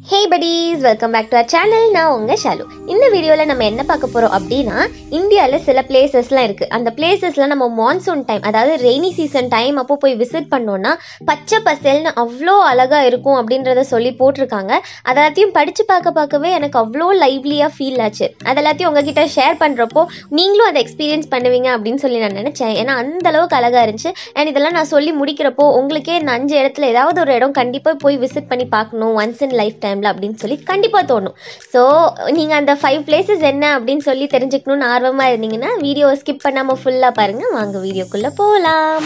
hey buddies welcome back to our channel நான் உங்க ஷாலு இந்த வீடியோவில் நம்ம என்ன பார்க்க போகிறோம் அப்படின்னா இந்தியாவில் சில பிளேசஸ்லாம் இருக்குது அந்த பிளேசஸ்லாம் நம்ம மான்சூன் டைம் அதாவது ரெய்னி சீசன் டைம் அப்போ போய் விசிட் பண்ணோன்னா பச்சை பசேல்னு அவ்வளோ அழகாக இருக்கும் அப்படின்றத சொல்லி போட்டிருக்காங்க அதெல்லாத்தையும் படித்து பார்க்க பார்க்கவே எனக்கு அவ்வளோ லைவ்லியாக ஃபீல் ஆச்சு அதெல்லாத்தையும் உங்ககிட்ட ஷேர் பண்ணுறப்போ நீங்களும் அதை எக்ஸ்பீரியன்ஸ் பண்ணுவீங்க அப்படின்னு சொல்லி நான் நினச்சேன் ஏன்னா அந்த அளவுக்கு அழகாக இருந்துச்சு அண்ட் இதெல்லாம் நான் சொல்லி முடிக்கிறப்போ உங்களுக்கே இந்த அஞ்சு இடத்துல ஏதாவது ஒரு இடம் கண்டிப்பாக போய் விசிட் பண்ணி பார்க்கணும் ஒன்ஸ் இன் லைஃப் டைமில் அப்படின்னு சொல்லி கண்டிப்பாக தோணும் ஸோ நீங்கள் அந்த ஃபைவ் பிளேசஸ் என்ன அப்படின்னு சொல்லி தெரிஞ்சுக்கணும்னு ஆர்வமாக இருந்தீங்கன்னா வீடியோ ஸ்கிப் பண்ணாமல் ஃபுல்லாக பாருங்கள் வாங்க வீடியோக்குள்ளே போகலாம்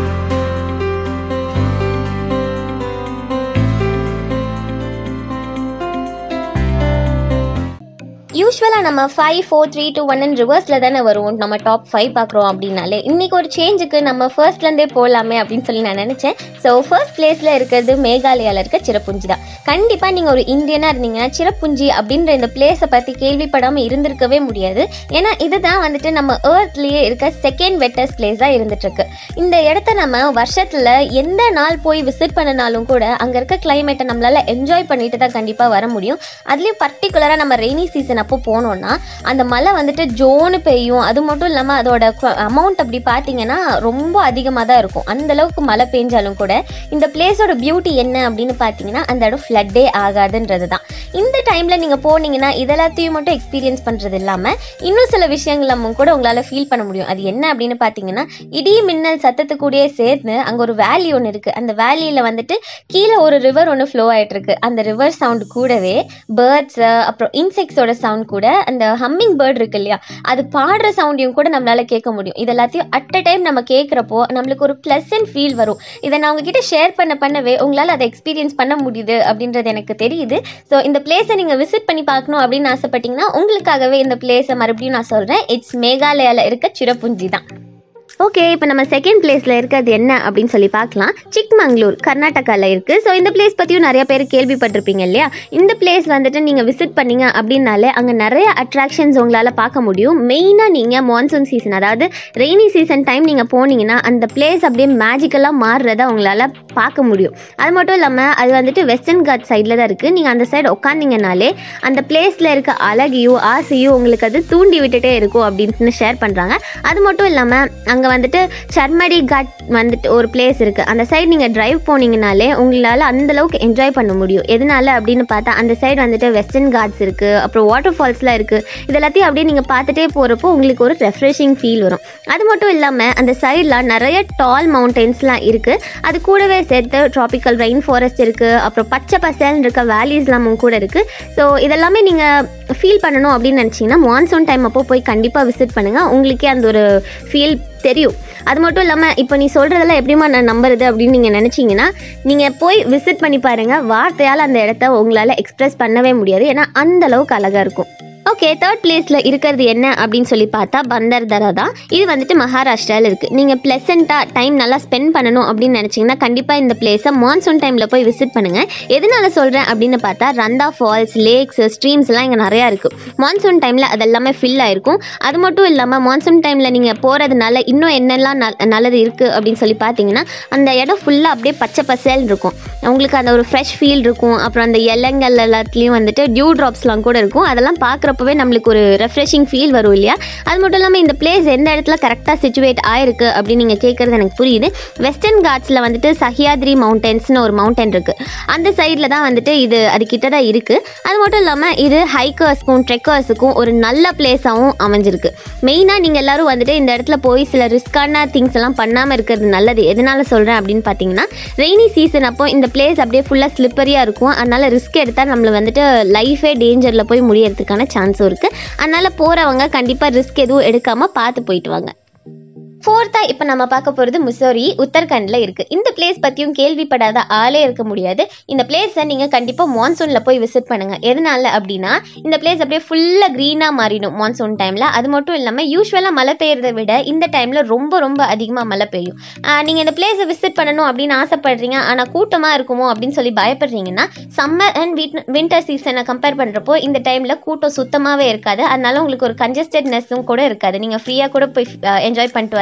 யூஸ்வலாக நம்ம five four three two one ரிவர்ஸில் தானே வருவோம் நம்ம டாப் ஃபைவ் பார்க்குறோம் அப்படின்னாலே இன்றைக்கி ஒரு சேஞ்சுக்கு நம்ம ஃபர்ஸ்ட்லேருந்தே போகலாமே அப்படின்னு சொல்லி நான் நினச்சேன் ஸோ ஃபர்ஸ்ட் பிளேஸில் இருக்கிறது மேகாலயாவில் இருக்க சிறப்புஞ்சி தான் கண்டிப்பாக நீங்கள் ஒரு இந்தியனாக இருந்தீங்கன்னா சிறப்புஞ்சி அப்படின்ற இந்த பிளேஸை பற்றி கேள்விப்படாமல் இருந்திருக்கவே முடியாது ஏன்னா இதுதான் வந்துட்டு நம்ம ஏர்த்லேயே இருக்க செகண்ட் வெட்டஸ்ட் பிளேஸாக இருந்துகிட்ருக்கு இந்த இடத்த நம்ம வருஷத்தில் எந்த நாள் போய் விசிட் பண்ணினாலும் கூட அங்கே இருக்க கிளைமேட்டை நம்மளால் என்ஜாய் பண்ணிட்டு தான் கண்டிப்பாக வர முடியும் அதுலேயும் பர்டிகுலராக நம்ம ரெய்னி சீசன் அப்போ போனோம்னா அந்த மழை வந்துட்டு ஜோனு பெய்யும் அது மட்டும் இல்லாமல் அதோட அமௌண்ட் அப்படி பார்த்தீங்கன்னா ரொம்ப அதிகமாக தான் இருக்கும் அந்த அளவுக்கு மழை பெஞ்சாலும் கூட இந்த பிளேஸோட பியூட்டி என்ன அப்படின்னு பார்த்தீங்கன்னா அந்த இடம் ஃப்ளட்டே ஆகாதுன்றது தான் இந்த டைமில் நீங்கள் போனீங்கன்னா இதெல்லாத்தையும் மட்டும் எக்ஸ்பீரியன்ஸ் பண்ணுறது இல்லாமல் இன்னும் சில விஷயங்களும் கூட உங்களால் ஃபீல் பண்ண முடியும் அது என்ன அப்படின்னு பார்த்தீங்கன்னா இடி மின்னல் சத்தத்துக்கூடயே சேர்ந்து அங்கே ஒரு வேலி ஒன்று இருக்குது அந்த வேலியில் வந்துட்டு கீழே ஒரு ரிவர் ஒன்று ஃப்ளோ ஆகிட்டு இருக்கு அந்த ரிவர் சவுண்ட் கூடவே பேர்ட்ஸு அப்புறம் இன்செக்ட்ஸோட சவுண்ட் கூட அந்த ஹம்மிங் பேர்ட் இருக்கு இல்லையா அது பாடுற சவுண்டையும் கூட நம்மளால கேட்க முடியும் இது எல்லாத்தையும் அட் அ டைம் நம்ம கேட்குறப்போ நம்மளுக்கு ஒரு ப்ளசன்ட் ஃபீல் வரும் இதை நான் உங்ககிட்ட ஷேர் பண்ண பண்ணவே உங்களால் அதை எக்ஸ்பீரியன்ஸ் பண்ண முடியுது அப்படின்றது எனக்கு தெரியுது ஸோ இந்த பிளேஸை நீங்கள் விசிட் பண்ணி பார்க்கணும் அப்படின்னு ஆசைப்பட்டீங்கன்னா உங்களுக்காகவே இந்த பிளேஸை மறுபடியும் நான் சொல்கிறேன் இட்ஸ் மேகாலயாவில் இருக்க சிறப்புஞ்சி தான் ஓகே இப்போ நம்ம செகண்ட் பிளேஸில் இருக்கிறது என்ன அப்படின்னு சொல்லி பார்க்கலாம் சிக்மங்களூர் கர்நாடகாவில் இருக்குது ஸோ இந்த பிளேஸ் பற்றியும் நிறைய பேர் கேள்விப்பட்டிருப்பீங்க இல்லையா இந்த பிளேஸ் வந்துட்டு நீங்கள் விசிட் பண்ணீங்க அப்படின்னாலே அங்கே நிறைய அட்ராக்ஷன்ஸ் உங்களால் பார்க்க முடியும் மெயினாக நீங்கள் மான்சூன் சீசன் அதாவது ரெய்னி சீசன் டைம் நீங்கள் போனீங்கன்னா அந்த பிளேஸ் அப்படியே மேஜிக்கலாக மாறுறத உங்களால் பார்க்க முடியும் அது மட்டும் இல்லாமல் அது வந்துட்டு வெஸ்டர்ன் காட் சைடில் தான் இருக்குது நீங்கள் அந்த சைடு உட்காந்திங்கனாலே அந்த பிளேஸில் இருக்க அழகையும் ஆசையும் உங்களுக்கு அது தூண்டி விட்டுட்டே இருக்கும் அப்படின்னு ஷேர் பண்ணுறாங்க அது மட்டும் இல்லாமல் அங்கே வந்துட்டு சர்மடி காட் வந்துட்டு ஒரு பிளேஸ் இருக்குது அந்த சைடு நீங்கள் டிரைவ் போனீங்கனாலே உங்களால் அந்தளவுக்கு என்ஜாய் பண்ண முடியும் எதனால அப்படின்னு பார்த்தா அந்த சைடு வந்துட்டு வெஸ்டர்ன் காட்ஸ் இருக்குது அப்புறம் வாட்டர் ஃபால்ஸ்லாம் இருக்குது இது எல்லாத்தையும் அப்படியே நீங்கள் பார்த்துட்டே போகிறப்போ உங்களுக்கு ஒரு ரெஃப்ரெஷிங் ஃபீல் வரும் அது மட்டும் இல்லாமல் அந்த சைடில் நிறைய டால் மவுண்டன்ஸ்லாம் இருக்குது அது கூடவே சேர்த்து ட்ராபிக்கல் ரெயின் ஃபாரஸ்ட் இருக்குது அப்புறம் பச்சை பசேல்னு இருக்க வேலிஸ்லாமும் கூட இருக்குது ஸோ இதெல்லாமே நீங்கள் ஃபீல் பண்ணணும் அப்படின்னு நினச்சிங்கன்னா மான்சூன் டைம் அப்போ போய் கண்டிப்பாக விசிட் பண்ணுங்கள் உங்களுக்கே அந்த ஒரு ஃபீல் தெரியும் அது மட்டும் இல்லாமல் இப்போ நீ சொல்கிறதெல்லாம் எப்படிமா நான் நம்புறது அப்படின்னு நீங்கள் நினச்சிங்கன்னா நீங்கள் போய் விசிட் பண்ணி பாருங்கள் வார்த்தையால் அந்த இடத்த உங்களால் எக்ஸ்ப்ரெஸ் பண்ணவே முடியாது ஏன்னா அந்த அளவுக்கு அழகாக இருக்கும் ஓகே தேர்ட் பிளேஸில் இருக்கிறது என்ன அப்படின்னு சொல்லி பார்த்தா பந்தர்தரா தான் இது வந்துட்டு மகாராஷ்டிராவில் இருக்குது நீங்கள் ப்ளசண்ட்டாக டைம் நல்லா ஸ்பெண்ட் பண்ணணும் அப்படின்னு நினச்சிங்கன்னா கண்டிப்பாக இந்த பிளேஸை மான்சூன் டைமில் போய் விசிட் பண்ணுங்கள் எதனால சொல்கிறேன் அப்படின்னு பார்த்தா ரந்தா ஃபால்ஸ் லேக்ஸ் ஸ்ட்ரீம்ஸ்லாம் இங்கே நிறையா இருக்குது மான்சூன் டைமில் அதெல்லாமே ஃபில் ஆயிருக்கும் அது மட்டும் இல்லாமல் மான்சூன் டைமில் நீங்கள் போகிறதுனால இன்னும் என்னெல்லாம் நல் நல்லது இருக்குது அப்படின்னு சொல்லி பார்த்தீங்கன்னா அந்த இடம் ஃபுல்லாக அப்படியே பச்சை பசேல் இருக்கும் உங்களுக்கு அந்த ஒரு ஃப்ரெஷ் ஃபீல் இருக்கும் அப்புறம் அந்த இலங்கள் எல்லாத்துலேயும் வந்துட்டு டியூ ட்ராப்ஸ்லாம் கூட இருக்கும் அதெல்லாம் பார்க்குறப்பவே நம்மளுக்கு ஒரு ரெஃப்ரெஷிங் ஃபீல் வரும் இல்லையா அது மட்டும் இல்லாமல் இந்த பிளேஸ் எந்த இடத்துல கரெக்டாக சிச்சுவேட் ஆயிருக்கு அப்படின்னு நீங்கள் கேட்குறது எனக்கு புரியுது வெஸ்டர்ன் காட்ஸில் வந்துட்டு சஹியாத்ரி மவுண்டன்ஸ்னு ஒரு மவுண்டன் இருக்குது அந்த சைடில் தான் வந்துட்டு இது அது கிட்ட தான் இருக்குது அது மட்டும் இல்லாமல் இது ஹைக்கர்ஸ்க்கும் ட்ரெக்கர்ஸுக்கும் ஒரு நல்ல பிளேஸாகவும் அமைஞ்சிருக்கு மெயினாக நீங்கள் எல்லோரும் வந்துட்டு இந்த இடத்துல போய் சில ரிஸ்கான திங்ஸ் எல்லாம் பண்ணாமல் இருக்கிறது நல்லது எதனால சொல்கிறேன் அப்படின்னு பார்த்தீங்கன்னா ரெய்னி சீசன் அப்போ இந்த பிளேஸ் அப்படியே ஃபுல்லாக ஸ்லிப்பரியாக இருக்கும் அதனால் ரிஸ்க் எடுத்தால் நம்மளை வந்துட்டு லைஃபே டேஞ்சரில் போய் முடியறதுக்கான சான்ஸும் இருக்குது அதனால் போகிறவங்க கண்டிப்பாக ரிஸ்க் எதுவும் எடுக்காமல் பார்த்து போயிட்டு வாங்க ஃபோர்த்தாக இப்போ நம்ம பார்க்க போகிறது முசோரி உத்தரகண்டில் இருக்குது இந்த பிளேஸ் பற்றியும் கேள்விப்படாத ஆளே இருக்க முடியாது இந்த பிளேஸை நீங்கள் கண்டிப்பாக மான்சூனில் போய் விசிட் பண்ணுங்கள் எதனால அப்படின்னா இந்த பிளேஸ் அப்படியே ஃபுல்லாக க்ரீனாக மாறிடும் மான்சூன் டைமில் அது மட்டும் இல்லாமல் யூஸ்வலாக மழை பெய்யறதை விட இந்த டைமில் ரொம்ப ரொம்ப அதிகமாக மழை பெய்யும் நீங்கள் இந்த பிளேஸை விசிட் பண்ணணும் அப்படின்னு ஆசைப்படுறீங்க ஆனால் கூட்டமாக இருக்குமோ அப்படின்னு சொல்லி பயப்படுறீங்கன்னா சம்மர் அண்ட் வீட் வின்டர் சீசனை கம்பேர் பண்ணுறப்போ இந்த டைமில் கூட்டம் சுத்தமாகவே இருக்காது அதனால உங்களுக்கு ஒரு கன்ஜஸ்டட்னஸும் கூட இருக்காது நீங்கள் ஃப்ரீயாக கூட போய் என்ஜாய் பண்ணிட்டு வரலாம்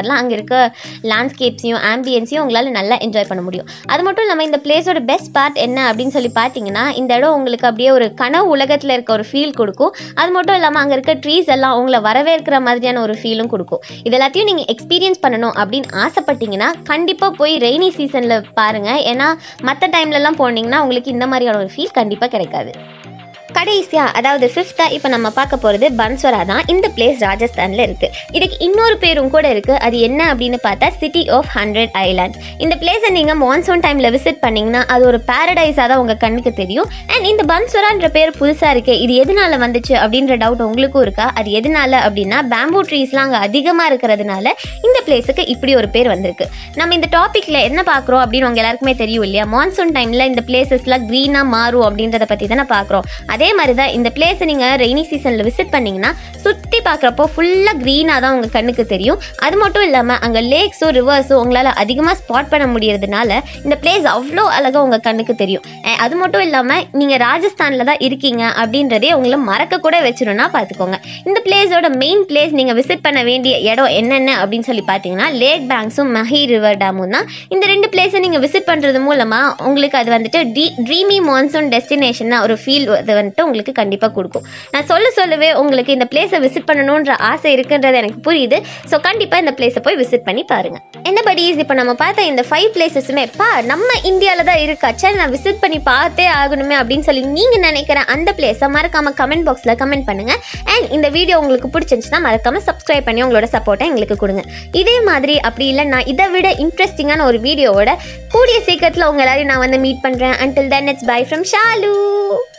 பண்ணலாம் அங்கே இருக்க லேண்ட்ஸ்கேப்ஸையும் ஆம்பியன்ஸையும் உங்களால் நல்லா என்ஜாய் பண்ண முடியும் அது மட்டும் இல்லாமல் இந்த பிளேஸோட பெஸ்ட் பார்ட் என்ன அப்படின்னு சொல்லி பார்த்தீங்கன்னா இந்த இடம் உங்களுக்கு அப்படியே ஒரு கனவு உலகத்தில் இருக்க ஒரு ஃபீல் கொடுக்கும் அது மட்டும் இல்லாமல் அங்கே இருக்க ட்ரீஸ் எல்லாம் உங்களை வரவேற்கிற மாதிரியான ஒரு ஃபீலும் கொடுக்கும் இது எல்லாத்தையும் நீங்கள் எக்ஸ்பீரியன்ஸ் பண்ணணும் அப்படின்னு ஆசைப்பட்டீங்கன்னா கண்டிப்பாக போய் ரெய்னி சீசனில் பாருங்கள் ஏன்னா மற்ற டைம்லலாம் போனீங்கன்னா உங்களுக்கு இந்த மாதிரியான ஒரு ஃபீல் கண்டிப்பாக கிடைக்காது கடைசியாக அதாவது ஃபிஃப்த்தாக இப்போ நம்ம பார்க்க போகிறது பன்ஸ்வரா தான் இந்த பிளேஸ் ராஜஸ்தானில் இருக்குது இதுக்கு இன்னொரு பேரும் கூட இருக்குது அது என்ன அப்படின்னு பார்த்தா சிட்டி ஆஃப் ஹண்ட்ரட் ஐலாண்ட்ஸ் இந்த பிளேஸை நீங்கள் மான்சூன் டைமில் விசிட் பண்ணிங்கன்னா அது ஒரு பேரடைஸாக தான் உங்கள் கண்ணுக்கு தெரியும் அண்ட் இந்த பன்ஸ்வரான்ற பேர் புதுசாக இருக்கே இது எதனால வந்துச்சு அப்படின்ற டவுட் உங்களுக்கும் இருக்கா அது எதனால அப்படின்னா பேம்பூ ட்ரீஸ்லாம் அங்கே அதிகமாக இருக்கிறதுனால இந்த பிளேஸுக்கு இப்படி ஒரு பேர் வந்திருக்கு நம்ம இந்த டாப்பிக்கில் என்ன பார்க்குறோம் அப்படின்னு உங்க எல்லாருக்குமே தெரியும் இல்லையா மான்சூன் டைமில் இந்த பிளேசஸ்லாம் க்ரீனாக மாறும் அப்படின்றத பற்றி தானே பார்க்குறோம் அதே மாதிரி தான் இந்த பிளேஸை நீங்கள் ரெய்னி சீசனில் விசிட் பண்ணிங்கன்னா சுற்றி பார்க்குறப்போ ஃபுல்லாக க்ரீனாக தான் உங்கள் கண்ணுக்கு தெரியும் அது மட்டும் இல்லாமல் அங்கே லேக்ஸும் ரிவர்ஸும் உங்களால் அதிகமாக ஸ்பாட் பண்ண முடியறதுனால இந்த பிளேஸ் அவ்வளோ அழகாக உங்கள் கண்ணுக்கு தெரியும் அஹ் அது மட்டும் இல்லாமல் நீங்கள் ராஜஸ்தானில் தான் இருக்கீங்க அப்படின்றதே உங்களை மறக்க கூட வச்சிரும்னா பார்த்துக்கோங்க இந்த பிளேஸோட மெயின் பிளேஸ் நீங்கள் விசிட் பண்ண வேண்டிய இடம் என்னென்ன அப்படின்னு சொல்லி பார்த்தீங்கன்னா லேக் பேங்க்ஸும் மஹி ரிவர் டேமும் தான் இந்த ரெண்டு பிளேஸை நீங்கள் விசிட் பண்ணுறது மூலமாக உங்களுக்கு அது வந்துட்டு டி ட்ரீமி மான்சூன் டெஸ்டினேஷன் ஒரு ஃபீல் அது வந்துட்டு உங்களுக்கு கண்டிப்பாக கொடுக்கும் நான் சொல்ல சொல்லவே உங்களுக்கு இந்த பிளேஸை விசிட் பண்ணணுன்ற ஆசை இருக்குன்றது எனக்கு புரியுது ஸோ கண்டிப்பாக இந்த பிளேஸை போய் விசிட் பண்ணி பாருங்கள் என்ன படிஸ் இப்போ நம்ம பார்த்த இந்த ஃபைவ் பிளேசஸுமே பா நம்ம இந்தியாவில் தான் இருக்கா சரி நான் விசிட் பண்ணி பார்த்தே ஆகணுமே அப்படின்னு சொல்லி நீங்கள் நினைக்கிற அந்த பிளேஸை மறக்காமல் கமெண்ட் பாக்ஸில் கமெண்ட் பண்ணுங்கள் அண்ட் இந்த வீடியோ உங்களுக்கு பிடிச்சிருந்துச்சுன்னா மறக்காமல் சப்ஸ்கிரைப் பண்ணி உங்களோட சப்போர்ட்டை எங்களுக்கு கொடுங்க இதே மாதிரி அப்படி இல்லைன்னா இதை விட இன்ட்ரெஸ்டிங்கான ஒரு வீடியோவோட கூடிய சீக்கிரத்தில் உங்க எல்லாரையும் நான் வந்து மீட் பண்ணுறேன் until then it's bye from Shalu